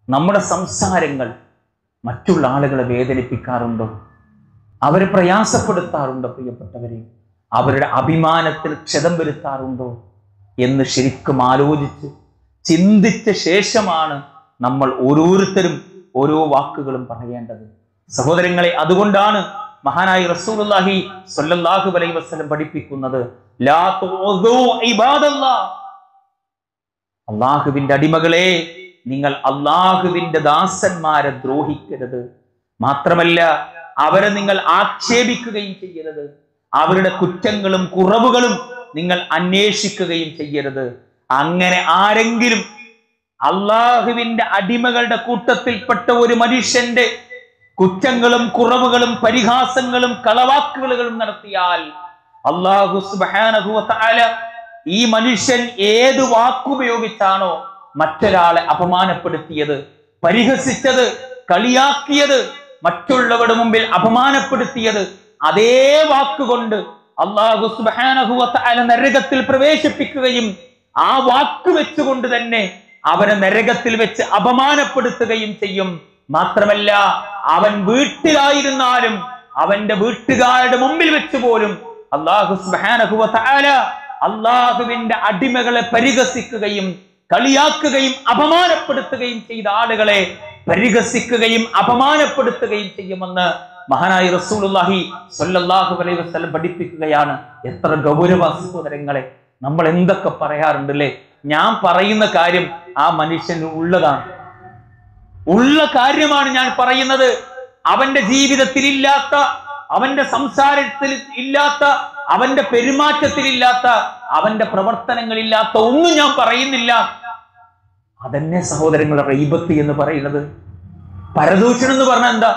നമ്മുടെ സംസാരങ്ങൾ മറ്റുള്ള ആളുകളെ വേദനിപ്പിക്കാറുണ്ടോ അവരെ പ്രയാസപ്പെടുത്താറുണ്ടോ പ്രിയപ്പെട്ടവരെ അവരുടെ അഭിമാനത്തിൽ ക്ഷതം വരുത്താറുണ്ടോ എന്ന് ശരിക്കും ആലോചിച്ച് ചിന്തിച്ച ശേഷമാണ് നമ്മൾ ഓരോരുത്തരും ഓരോ വാക്കുകളും പറയേണ്ടത് സഹോദരങ്ങളെ അതുകൊണ്ടാണ് മഹാനായ റസൂലുള്ളാഹി സ്വല്ലല്ലാഹു അലൈഹി വസല്ലം പഠിപ്പിക്കുന്നത് ലാ തുഉദൂ ഇബാദല്ലാഹ് അള്ളാഹുവിന്റെ അടിമകളെ നിങ്ങൾ അള്ളാഹുവിന്റെ ദാസന്മാരെ ദ്രോഹിക്കരുത് മാത്രമല്ല അവരെ നിങ്ങൾ ആക്ഷേപിക്കുകയും ചെയ്യരുത് അവരുടെ കുറ്റങ്ങളും കുറവുകളും നിങ്ങൾ അന്വേഷിക്കുകയും ചെയ്യരുത് അങ്ങനെ ആരെങ്കിലും അള്ളാഹുവിന്റെ അടിമകളുടെ കൂട്ടത്തിൽപ്പെട്ട ഒരു മനുഷ്യന്റെ കുറ്റങ്ങളും കുറവുകളും പരിഹാസങ്ങളും കളവാക്കുകളും നടത്തിയാൽ അള്ളാഹു സുബ്ഹാനഹു വ തആല ഈ മനുഷ്യൻ ഏത് വാക്കുപയോഗിച്ചാണോ മറ്റൊരാളെ അപമാനപ്പെടുത്തിയത് പരിഹസിച്ചത് കളിയാക്കിയത് മറ്റുള്ളവരുടെ മുമ്പിൽ അപമാനപ്പെടുത്തിയത് അതേ വാക്കുകൊണ്ട് അള്ളാഹു സുബ്ഹാനഹു വ തആല നരകത്തിൽ പ്രവേശിപ്പിക്കുകയും ആ വാക്ക് വെച്ചുകൊണ്ട് തന്നെ അവനെ നരകത്തിൽ വെച്ച് അപമാനപ്പെടുത്തുകയും ചെയ്യും മാത്രമല്ല അവൻ വീട്ടിലായിരുന്നാലും അവന്റെ വീട്ടുകാരുടെ മുമ്പിൽ വെച്ച് പോലും അള്ളാഹു സുബ്ഹാനഹു വ തആല അള്ളാഹുവിന്റെ അടിമകളെ പരിഹസിക്കുകയും കളിയാക്കുകയും അപമാനപ്പെടുത്തുകയും ചെയ്ത ആളുകളെ പരിഹസിക്കുകയും അപമാനപ്പെടുത്തുകയും ചെയ്യുമെന്ന് മഹാനായ റസൂലുള്ളാഹി സ്വല്ലല്ലാഹു അലൈഹി വസല്ലം പഠിപ്പിക്കുകയാണ് എത്ര ഗൗരവ സഹോദരങ്ങളെ നമ്മൾ എന്തൊക്കെ പറയാറുണ്ട് അല്ലേ ഞാൻ പറയുന്ന കാര്യം ആ മനുഷ്യന് ഉള്ളതാണ് ഉള്ള കാര്യമാണ് ഞാൻ പറയുന്നത് അവന്റെ ജീവിതത്തിൽ ഇല്ലാത്ത അവന്റെ സംസാരത്തിൽ ഇല്ലാത്ത അവന്റെ പെരുമാറ്റത്തിൽ ഇല്ലാത്ത അവന്റെ പ്രവർത്തനങ്ങളില്ലാത്ത ഒന്നും ഞാൻ പറയുന്നില്ല അതന്നെ സഹോദരങ്ങളെ റൈബത്ത് എന്ന് പറയുന്നത് പരദൂഷണം എന്ന് പറഞ്ഞാൽ എന്താ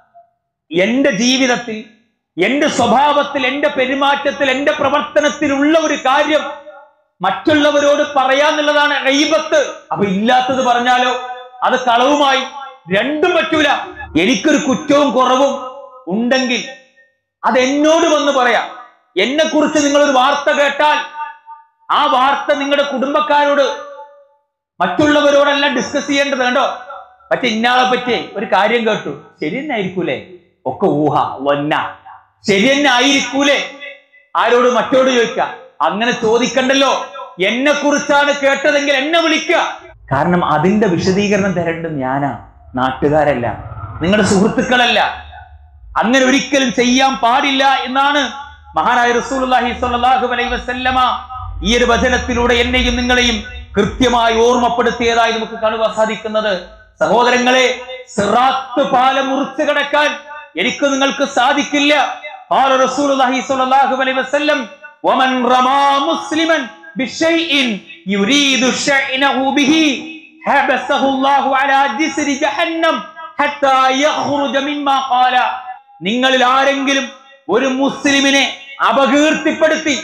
എന്റെ ജീവിതത്തിൽ എന്റെ സ്വഭാവത്തിൽ എന്റെ പെരുമാറ്റത്തിൽ എന്റെ പ്രവർത്തനത്തിലുള്ള ഒരു കാര്യം മറ്റുള്ളവരോട് പറയാന്നുള്ളതാണ് റൈബത്ത് അപ്പൊ ഇല്ലാത്തത് പറഞ്ഞാലോ അത് കളവുമായി രണ്ടും പറ്റൂല എനിക്കൊരു കുറ്റവും കുറവും ഉണ്ടെങ്കിൽ അത് എന്നോട് വന്ന് പറയാം എന്നെ കുറിച്ച് നിങ്ങൾ ഒരു വാർത്ത കേട്ടാൽ ആ വാർത്ത നിങ്ങളുടെ കുടുംബക്കാരോട് മറ്റുള്ളവരോടെല്ലാം ഡിസ്കസ് ചെയ്യേണ്ടത് കണ്ടോ മറ്റേ ഇന്നാളെ പറ്റി ഒരു കാര്യം കേട്ടു ശരി തന്നെ ആയിരിക്കൂലേ ഒക്കെ ഊഹ വന്ന ശരി തന്നെ ആയിരിക്കൂലേ ആരോട് മറ്റോട് ചോദിക്ക അങ്ങനെ ചോദിക്കണ്ടല്ലോ എന്നെ കുറിച്ചാണ് കേട്ടതെങ്കിൽ എന്നെ വിളിക്കുക കാരണം അതിന്റെ വിശദീകരണം തരേണ്ടത് ഞാനാ നാട്ടുകാരല്ല നിങ്ങളുടെ സുഹൃത്തുക്കളല്ല അങ്ങനെ ഒരിക്കലും ചെയ്യാൻ പാടില്ല എന്നാണ് മഹാനായ റസൂലുള്ളാഹി സ്വല്ലല്ലാഹു അലൈഹി വസല്ലമ ഈ ഒരു വചനത്തിലൂടെ എന്നെയും നിങ്ങളെയും കൃത്യമായി ഓർമ്മപ്പെടുത്തിയതായി നമുക്ക് കാണുവാൻ സാധിക്കുന്നത് സഹോദരങ്ങളെ സിറാത്ത് പാലം മുറിച്ചു കടക്കാൻ എനിക്ക് നിങ്ങൾക്ക് സാധിക്കില്ല قال رسول الله صلى الله عليه وسلم ومن رمى مسلما بشيء يريد شأنه به حبسه الله على جسر جهنم حتى يخرج مما قال നിങ്ങളിൽ ആരെങ്കിലും ഒരു മുസ്ലിമിനെ അപകീർത്തിപ്പെടുത്തി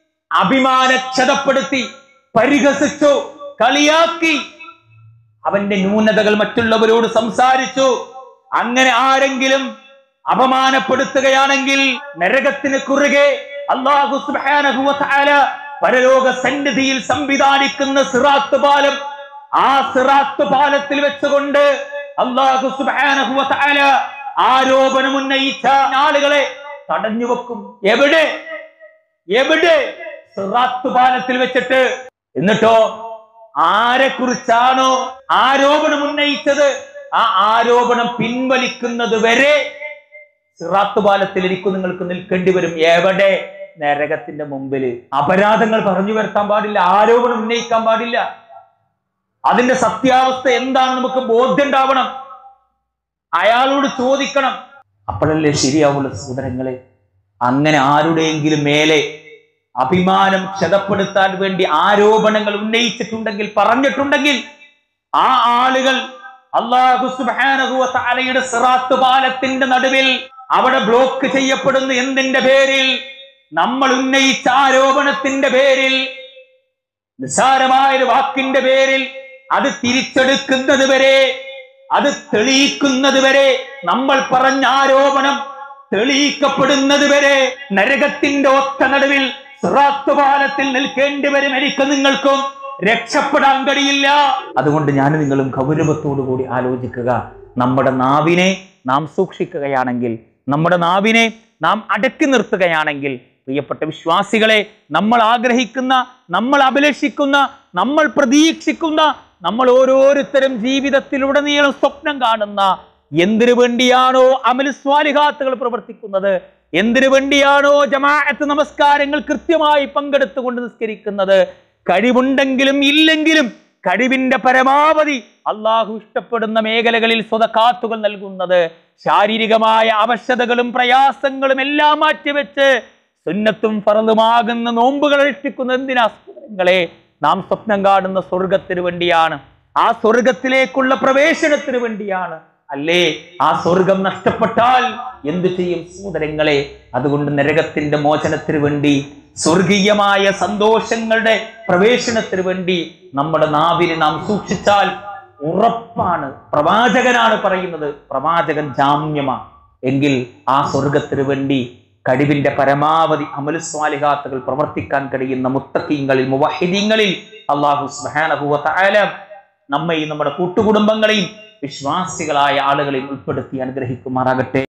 അഭിമാനക്ഷതപ്പെടുത്തി പരിഹസിച്ചു കളിയാക്കി അവന്റെ ന്യൂനതകൾ മറ്റുള്ളവരോട് സംസാരിച്ചു അങ്ങനെ ആരെങ്കിലും അപമാനപ്പെടുത്തുകയാണെങ്കിൽ നരകത്തിന് കുറുകെ അള്ളാഹു സുബ്ഹാനഹു വ തആല പരലോക സന്നിധിയിൽ സംവിധാനിക്കുന്ന സിറാത്ത് പാലം ആ സിറാത്ത് പാലത്തിൽ വെച്ചുകൊണ്ട് അള്ളാഹു സുബ്ഹാനഹു വ തആല ആരോപണം ഉന്നയിച്ച ആളുകളെ തടഞ്ഞു വെക്കും എവിടെ എവിടെ സിറാത്ത് പാലത്തിൽ വെച്ചിട്ട് എന്നിട്ടോ ആരെ കുറിച്ചാണോ ആരോപണം ഉന്നയിച്ചത് ആ ആരോപണം പിൻവലിക്കുന്നത് വരെ സിറാത്ത് പാലത്തിൽ എനിക്ക് നിങ്ങൾക്ക് നിൽക്കേണ്ടി വരും എവിടെ നരകത്തിന്റെ മുമ്പിൽ അപരാധങ്ങൾ പറഞ്ഞു വരുത്താൻ പാടില്ല ആരോപണം ഉന്നയിക്കാൻ പാടില്ല അതിന്റെ സത്യാവസ്ഥ എന്താണ് നമുക്ക് ബോധ്യം ഉണ്ടാവണം അയാളോട് ചോദിക്കണം അപ്പോഴല്ലേ ശരിയാവുള്ളൂ സഹോദരങ്ങളെ അങ്ങനെ ആരുടെയെങ്കിലും മേലെ അഭിമാനം ക്ഷതപ്പെടുത്താൻ വേണ്ടി ആരോപണങ്ങൾ ഉന്നയിച്ചിട്ടുണ്ടെങ്കിൽ പറഞ്ഞിട്ടുണ്ടെങ്കിൽ ആ ആളുകൾ അള്ളാഹു സുബ്ഹാനഹു വ തആലയുടെ സിറാത്ത് പാലത്തിന്റെ നടുവിൽ അവിടെ ബ്ലോക്ക് ചെയ്യപ്പെടുന്ന എന്തിന്റെ പേരിൽ നമ്മൾ ഉന്നയിച്ച ആരോപണത്തിന്റെ പേരിൽ നിസ്സാരമായ ഒരു വാക്കിന്റെ പേരിൽ അത് തിരിച്ചെടുക്കുന്നത് വരെ അത് തെളിയിക്കുന്നത് വരെ നമ്മൾ പറഞ്ഞ ആരോപണം തെളിയിക്കപ്പെടുന്നത് വരെ നരകത്തിന്റെ ഒത്ത നടുവിൽ സിറാത്ത് പാലത്തിൽ നിൽക്കേണ്ടി വരും എനിക്ക് നിങ്ങൾക്കും രക്ഷപ്പെടാൻ കഴിയില്ല അതുകൊണ്ട് ഞാൻ നിങ്ങളും ഗൗരവത്തോടു കൂടി ആലോചിക്കുക നമ്മുടെ നാവിനെ നാം സൂക്ഷിക്കുകയാണെങ്കിൽ നമ്മുടെ നാവിനെ നാം അടക്കി നിർത്തുകയാണെങ്കിൽ പ്രിയപ്പെട്ട വിശ്വാസികളെ നമ്മൾ ആഗ്രഹിക്കുന്ന നമ്മൾ അഭിലഷിക്കുന്ന നമ്മൾ പ്രതീക്ഷിക്കുന്ന നമ്മൾ ഓരോരുത്തരും ജീവിതത്തിലുടനീളം സ്വപ്നം കാണുന്ന എന്തിനു വേണ്ടിയാണോ അമൽ സ്വാലിഹാത്തുകൾ പ്രവർത്തിക്കുന്നത് എന്തിനു വേണ്ടിയാണോ ജമാഅത്ത് നമസ്കാരങ്ങൾ കൃത്യമായി പങ്കെടുത്തുകൊണ്ട് നിസ്കരിക്കുന്നത് കഴിവുണ്ടെങ്കിലും ഇല്ലെങ്കിലും കഴിവിന്റെ പരമാവധി അള്ളാഹു ഇഷ്ടപ്പെടുന്ന മേഖലകളിൽ സ്വതക്കാത്തുകൾ നൽകുന്നത് ശാരീരികമായ അവശതകളും പ്രയാസങ്ങളും എല്ലാം മാറ്റിവെച്ച് സുന്നത്തും ഫറലുമാകുന്ന നോമ്പുകൾ അനുഷ്ഠിക്കുന്ന എന്തിനാ സഹോദരങ്ങളെ നാം സ്വപ്നം കാണുന്ന സ്വർഗത്തിന് വേണ്ടിയാണ് ആ സ്വർഗത്തിലേക്കുള്ള പ്രവേശനത്തിന് വേണ്ടിയാണ് അല്ലേ ആ സ്വർഗം നഷ്ടപ്പെട്ടാൽ എന്തു ചെയ്യും സഹോദരങ്ങളെ അതുകൊണ്ട് നരകത്തിന്റെ മോചനത്തിന് വേണ്ടി സ്വർഗീയമായ സന്തോഷങ്ങളുടെ പ്രവേശനത്തിന് വേണ്ടി നമ്മുടെ നാവിനെ നാം സൂക്ഷിച്ചാൽ ഉറപ്പാണ് പ്രവാചകനാണ് പറയുന്നത് പ്രവാചകൻ ജാമ്യമാണ് എങ്കിൽ ആ സ്വർഗത്തിന് വേണ്ടി കഴിവിന്റെ പരമാവധി അമലുസ്വാലിഹാത്തുകൾ പ്രവർത്തിക്കാൻ കഴിയുന്ന മുത്തക്കീങ്ങളിൽ മുവഹിദീങ്ങളിൽ അള്ളാഹു സുബ്ഹാനഹു വ തആല നമ്മയും നമ്മുടെ കൂട്ടുകുടുംബങ്ങളെയും വിശ്വാസികളായ ആളുകളെയും ഉൾപ്പെടുത്തി അനുഗ്രഹിക്കുമാറാകട്ടെ